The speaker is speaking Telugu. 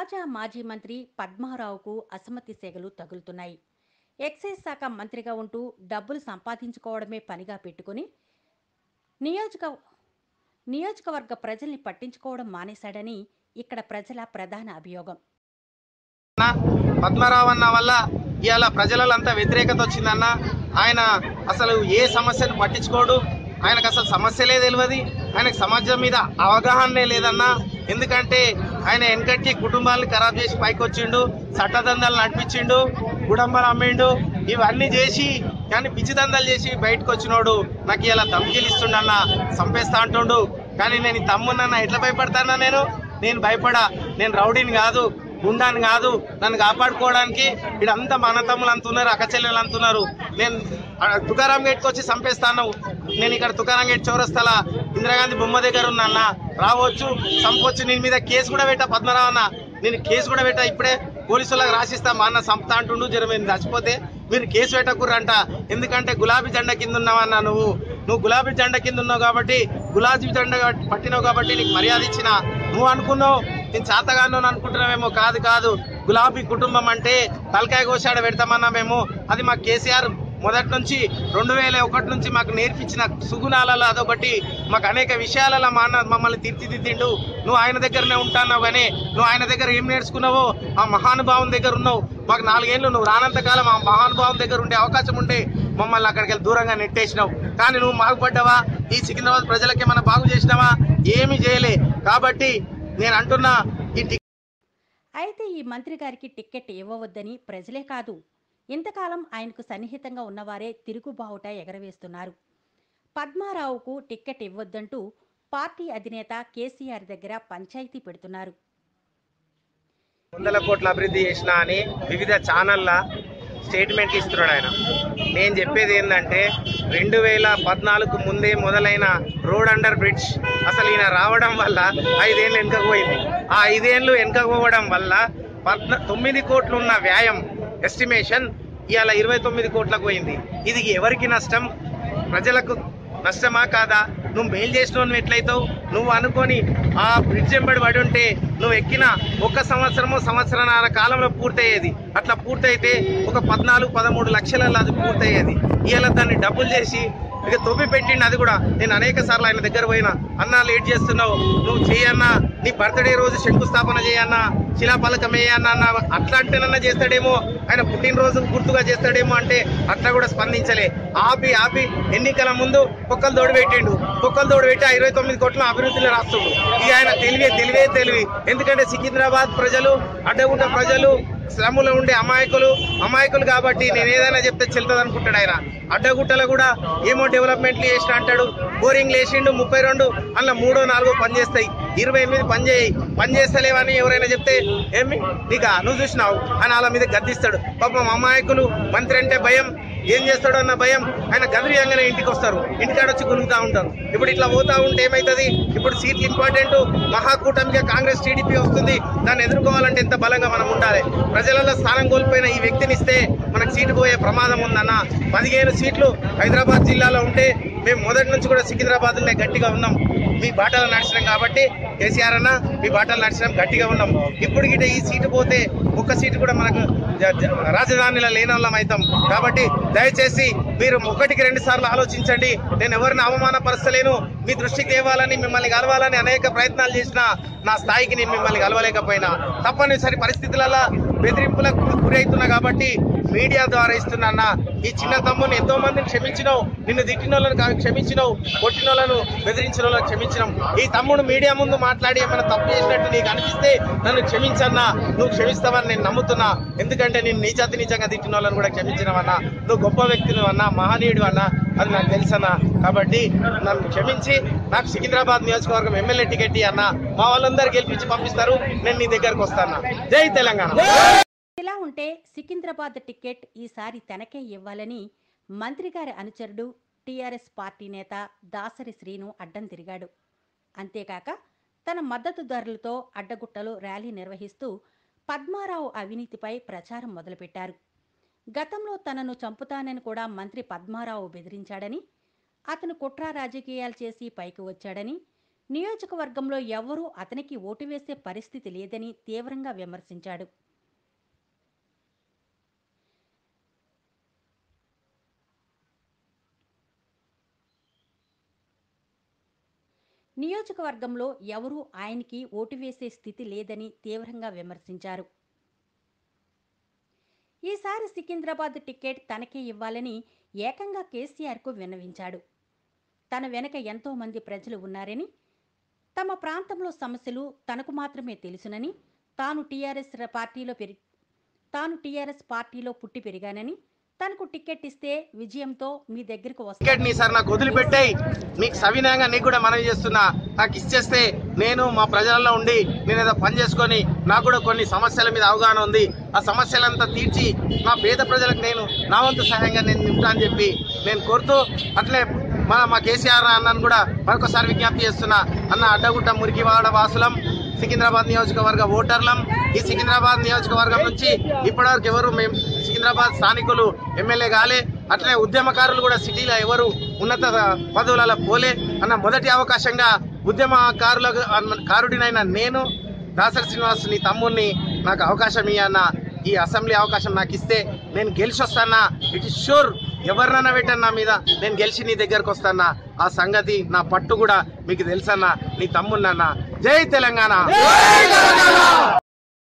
తాజా మాజీ మంత్రి పద్మారావుకు అసమ్మతి సెగలు తగులుతున్నాయి ఎక్సైజ్ శాఖ మంత్రిగా ఉంటూ డబ్బులు సంపాదించుకోవడమే పనిగా పెట్టుకుని నియోజక నియోజకవర్గ ప్రజల్ని పట్టించుకోవడం మానేశాడని ఇక్కడ ప్రజల ప్రధాన అభియోగం పద్మరావు అన్న వల్ల ఇవాళ ప్రజలంతా వ్యతిరేకత వచ్చిందన్న ఆయన అసలు ఏ సమస్యను పట్టించుకోడు ఆయనకు అసలు సమస్యలే తెలియదు ఆయనకు సమాజం మీద అవగాహనే లేదన్నా ఎందుకంటే ఆయన వెనకటి కుటుంబాలను ఖరాబ్ చేసి పైకి వచ్చిండు చట్టదందాలు నడిపించిండు గుడంబలు అమ్మిండు ఇవన్నీ చేసి కానీ పిచ్చిదందాలు చేసి బయటకు వచ్చినోడు నాకు ఇలా ధమ్కీలు ఇస్తుండన్న చంపేస్తా అంటుండు కానీ నేను ఈ తమ్మునన్న ఎట్లా భయపడతానా నేను నేను భయపడా నేను రౌడీని కాదు గుండాన్ని కాదు నన్ను కాపాడుకోవడానికి ఇడంతా మా అన్నతమ్ములు అంటున్నారు అక్కచెల్లెలు అంటున్నారు నేను ఆ తుకారాం గేట్కి వచ్చి చంపేస్తాను నేను ఇక్కడ తుకారాం గేట్ చౌరస్తాల ఇందిరాగాంధీ బొమ్మ దగ్గర ఉన్నా రావచ్చు చంపొచ్చు నేను మీద కేసు కూడా పెట్టా పద్మరావు అన్న నేను కేసు కూడా పెట్టా ఇప్పుడే పోలీసులకు రాసిస్తా మా అన్న చంపుతా అంటుండు జర మీరు చచ్చిపోతే మీరు కేసు పెట్టకుర్రంట ఎందుకంటే గులాబీ జెండా కింద ఉన్నావన్నా నువ్వు నువ్వు గులాబీ జెండా కింద ఉన్నావు కాబట్టి గులాబీ జెండా పట్టినావు కాబట్టి నీకు మర్యాద ఇచ్చిన నువ్వు అనుకున్నావు నేను చేతగాను అనుకుంటున్నావేమో కాదు కాదు గులాబీ కుటుంబం అంటే తలకాయ కోసాడ పెడతామన్నా మేము అది మా కేసీఆర్ మొదటి నుంచి రెండు వేల ఒకటి నుంచి మాకు నేర్పించిన సుగుణాలలో అదొకటి మాకు అనేక విషయాలలో మా అన్న మమ్మల్ని తీర్చిదిద్దిండు నువ్వు ఆయన దగ్గరనే ఉంటాన్నావు కానీ నువ్వు ఆయన దగ్గర ఏం నేర్చుకున్నావో ఆ మహానుభావం దగ్గర ఉన్నావు మాకు నాలుగేళ్ళు నువ్వు రానంత కాలం ఆ మహానుభావం దగ్గర ఉండే అవకాశం ఉండే మమ్మల్ని అక్కడికి వెళ్ళి దూరంగా నెట్టేసినావు కానీ నువ్వు బాగుపడ్డావా ఈ సికింద్రాబాద్ ప్రజలకి ఏమైనా బాగు చేసినావా ఏమీ చేయలే కాబట్టి నేను అంటున్నా ఈ టి- అయితే ఈ మంత్రి గారికి టిక్కెట్ ఇవ్వవద్దని ప్రజలే కాదు ఇంతకాలం ఆయనకు సన్నిహితంగా ఉన్నవారే తిరుగుబావుట ఎగరవేస్తున్నారు పద్మారావుకు టిక్కెట్ ఇవ్వొద్దంటూ పార్టీ అధినేత కేసీఆర్ దగ్గర పంచాయతీ పెడుతున్నారు వందల కోట్ల అభివృద్ధి చేసిన అని వివిధ ఛానళ్ళ స్టేట్మెంట్ ఇస్తున్నాడు ఆయన నేను చెప్పేది ఏంటంటే రెండు వేల పద్నాలుగు ముందే మొదలైన రోడ్ అండర్ బ్రిడ్జ్ అసలు ఈయన రావడం వల్ల ఐదేళ్ళు వెనుకకు పోయింది ఆ ఐదేళ్ళు వెనుకకు పోవడం వల్ల పద్న తొమ్మిది కోట్లు ఉన్న వ్యాయం ఎస్టిమేషన్ ఇవాళ ఇరవై తొమ్మిది కోట్లకు పోయింది ఇది ఎవరికి నష్టం ప్రజలకు నష్టమా కాదా నువ్వు మెయిల్ చేసిన ఎట్లయితావు నువ్వు అనుకొని ఆ బ్రిడ్జ్ ఎంబడి పడి ఉంటే నువ్వు ఎక్కిన ఒక సంవత్సరమో సంవత్సరన్నర కాలంలో పూర్తయ్యేది అట్లా పూర్తయితే ఒక పద్నాలుగు పదమూడు లక్షలలో అది పూర్తయ్యేది ఇవాళ దాన్ని డబ్బులు చేసి ఇక తొవ్వి పెట్టిండు అది కూడా నేను అనేక సార్లు ఆయన దగ్గర పోయినా అన్నా లేట్ చేస్తున్నావు నువ్వు చేయన్నా నీ బర్త్డే రోజు శంకుస్థాపన చేయన్నా శిలాపలకం వేయన్నా అన్న అట్లా అంటేనన్నా చేస్తాడేమో ఆయన పుట్టినరోజు గుర్తుగా చేస్తాడేమో అంటే అట్లా కూడా స్పందించలే ఆపి ఆపి ఎన్నికల ముందు కుక్కలు తోడు పెట్టిండు కుక్కలు తోడు పెట్టి ఆ ఇరవై తొమ్మిది కోట్ల అభివృద్ధిలో రాస్తుండు ఇక ఆయన తెలివే తెలివే తెలివి ఎందుకంటే సికింద్రాబాద్ ప్రజలు అడ్డగుంట ప్రజలు శ్రమలో ఉండే అమాయకులు అమాయకులు కాబట్టి నేను ఏదైనా చెప్తే చెల్తుంది అనుకుంటాడు ఆయన అడ్డగుట్టలో కూడా ఏమో డెవలప్మెంట్లు చేసిన అంటాడు బోరింగ్ లేచిండు ముప్పై రెండు అందులో మూడో నాలుగో పని చేస్తాయి ఇరవై ఎనిమిది పని చేయి పని చేస్తలేవని ఎవరైనా చెప్తే ఏమి నీకా నువ్వు చూసినావు అని వాళ్ళ మీద గద్దిస్తాడు పాపం అమాయకులు మంత్రి అంటే భయం ఏం చేస్తాడో అన్న భయం ఆయన గదిరియంగానే ఇంటికి వస్తారు ఇంటికాడ వచ్చి గునుగుతా ఉంటారు ఇప్పుడు ఇట్లా పోతా ఉంటే ఏమవుతుంది ఇప్పుడు సీట్లు ఇంపార్టెంట్ మహాకూటమిగా కాంగ్రెస్ టీడీపీ వస్తుంది దాన్ని ఎదుర్కోవాలంటే ఎంత బలంగా మనం ఉండాలి ప్రజలలో స్థానం కోల్పోయిన ఈ వ్యక్తిని ఇస్తే మనకు సీటు పోయే ప్రమాదం ఉందన్న పదిహేను సీట్లు హైదరాబాద్ జిల్లాలో ఉంటే మేము మొదటి నుంచి కూడా సికింద్రాబాద్లోనే గట్టిగా ఉన్నాం మీ బాటలో నడిచినాం కాబట్టి కేసీఆర్ అన్న మీ బాటలు నడిచినాం గట్టిగా ఉన్నాం ఇప్పుడు గిట్ట ఈ సీటు పోతే ఒక్క సీటు కూడా మనకు జ- జ- రాజధానిలో లేని వాళ్ళం అవుతాం కాబట్టి దయచేసి మీరు ఒకటికి రెండు సార్లు ఆలోచించండి నేను ఎవరిని అవమానపరచలేను మీ దృష్టికి తేవాలని మిమ్మల్ని కలవాలని అనేక ప్రయత్నాలు చేసిన నా స్థాయికి నేను మిమ్మల్ని కలవలేకపోయినా తప్పనిసరి పరిస్థితులలో బెదిరింపులకు గురి అవుతున్నా కాబట్టి మీడియా ద్వారా ఇస్తున్నా ఈ చిన్న తమ్ముని ఎంతో మందిని క్షమించినావు నిన్ను తిట్టిన వాళ్ళని కా- క్షమించినావు కొట్టిన వాళ్ళను బెదిరించిన వాళ్ళని క్షమించినాం ఈ తమ్ముడు మీడియా ముందు మాట్లాడి ఏమైనా తప్పు చేసినట్టు నీకు అనిపిస్తే నన్ను క్షమించన్నా నువ్వు క్షమిస్తావని నేను నమ్ముతున్నా ఎందుకంటే నేను నీచాతి నీచంగా తిట్టిన వాళ్ళని కూడా క్షమించినావన్నా నువ్వు గొప్ప వ్యక్తిని అన్నా మహనీయుడు అన్నా అది నాకు తెలుసన్నా కాబట్టి నన్ను క్షమించి నాకు సికింద్రాబాద్ నియోజకవర్గం ఎమ్మెల్యే టికెట్ ఇయ్యి అన్నా మా వాళ్ళందరూ గెలిపించి పంపిస్తారు నేను నీ దగ్గరకు వస్తాను జై తెలంగాణ ఇలా ఉంటే సికింద్రాబాద్ టికెట్ ఈసారి తనకే ఇవ్వాలని మంత్రి గారి అనుచరుడు టీఆర్ఎస్ పార్టీ నేత దాసరి శ్రీను అడ్డం తిరిగాడు అంతేకాక తన మద్దతుదారులతో అడ్డగుట్టలో ర్యాలీ నిర్వహిస్తూ పద్మారావు అవినీతిపై ప్రచారం మొదలుపెట్టారు గతంలో తనను చంపుతానని కూడా మంత్రి పద్మారావు బెదిరించాడని అతను కుట్ర రాజకీయాలు చేసి పైకి వచ్చాడని నియోజకవర్గంలో ఎవరూ అతనికి ఓటు వేసే పరిస్థితి లేదని తీవ్రంగా విమర్శించాడు నియోజకవర్గంలో ఎవరూ ఆయనకి ఓటు వేసే స్థితి లేదని తీవ్రంగా విమర్శించారు ఈసారి సికింద్రాబాద్ టికెట్ తనకే ఇవ్వాలని ఏకంగా కేసీఆర్కు విన్నవించాడు తన వెనక ఎంతో మంది ప్రజలు ఉన్నారని తమ ప్రాంతంలో సమస్యలు తనకు మాత్రమే తెలుసునని తాను టీఆర్ఎస్ పార్టీలో పెరి తాను టీఆర్ఎస్ పార్టీలో పుట్టి పెరిగానని తనకు టికెట్ ఇస్తే విజయంతో మీ దగ్గరకు వస్తాను టికెట్ ని సార్ నాకు వదిలిపెట్టాయి మీకు సవినయంగా నీకు కూడా మనవి చేస్తున్నా నాకు ఇచ్చేస్తే నేను మా ప్రజలలో ఉండి నేను ఏదో పని చేసుకొని నాకు కూడా కొన్ని సమస్యల మీద అవగాహన ఉంది ఆ సమస్యలంతా తీర్చి మా పేద ప్రజలకు నేను నా వంతు సహాయంగా నేను నింపుతా అని చెప్పి నేను కోరుతూ అట్లే మన మా కేసీఆర్ అన్నను కూడా మరొకసారి విజ్ఞప్తి చేస్తున్నా అన్న అడ్డగుట్ట మురికివాడ వాసులం సికింద్రాబాద్ నియోజకవర్గ ఓటర్లం ఈ సికింద్రాబాద్ నియోజకవర్గం నుంచి ఇప్పటివరకు ఎవరు మేము సికింద్రాబాద్ స్థానికులు ఎమ్మెల్యే కాలే అట్లనే ఉద్యమకారులు కూడా సిటీలో ఎవరు ఉన్నత పదవులలో పోలే అన్న మొదటి అవకాశంగా ఉద్యమకారుల కారుడినైన నేను దాసరి శ్రీనివాస్ నీ తమ్ముడిని నాకు అవకాశం ఇయ్యన్న ఈ అసెంబ్లీ అవకాశం నాకు ఇస్తే నేను గెలిచి వస్తానా ఇట్ ఇస్ షూర్ ఎవరినన్నా పెట్టన్నా మీద నేను గెలిచి నీ దగ్గరకు వస్తానా ఆ సంగతి నా పట్టు కూడా మీకు తెలుసన్నా నీ తమ్ముడినన్నా జై తెలంగాణ